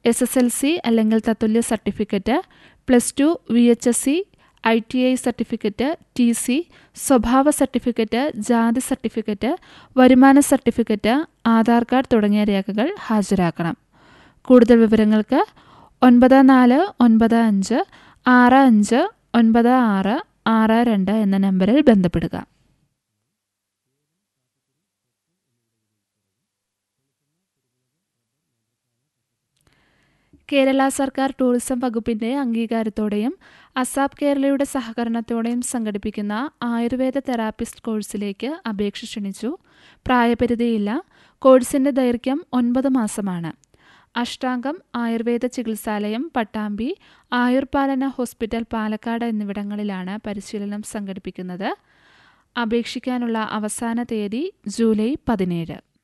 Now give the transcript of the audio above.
S S L C അല്ലെങ്കിൽ തത്തുല്യ certificate plus two V H S C I T I certificate T C സ്വഭാവ certificate ജാതി certificate വരുമാന certificate Aadhaar card തുടങ്ങിയ രേഖകൾ ഹാജരാക്കണം കൂടുതൽ വിവരങ്ങൾക്ക് ഒൻപത് നാല് ഒൻപത് അഞ്ച് ആറ് അഞ്ച് ഒൻപത് ആറ് ആറ് രണ്ട് എന്ന നമ്പറിൽ ബന്ധപ്പെടുക കേരള സർക്കാർ ടൂറിസം വകുപ്പിന്റെ അംഗീകാരത്തോടെയും അസാബ് കേരളയുടെ സഹകരണത്തോടെയും സംഘടിപ്പിക്കുന്ന ആയുർവേദ തെറാപ്പിസ്റ്റ് കോഴ്സിലേക്ക് അപേക്ഷ ക്ഷണിച്ചു പ്രായപരിധിയില്ല കോഴ്സിന്റെ ദൈർഘ്യം ഒൻപത് മാസമാണ് അഷ്ടാംഗം ആയുർവേദ ചികിത്സാലയം പട്ടാമ്പി ആയുർപാലന ഹോസ്പിറ്റൽ പാലക്കാട് എന്നിവിടങ്ങളിലാണ് പരിശീലനം സംഘടിപ്പിക്കുന്നത് അപേക്ഷിക്കാനുള്ള അവസാന തീയതി ജൂലൈ പതിനേഴ്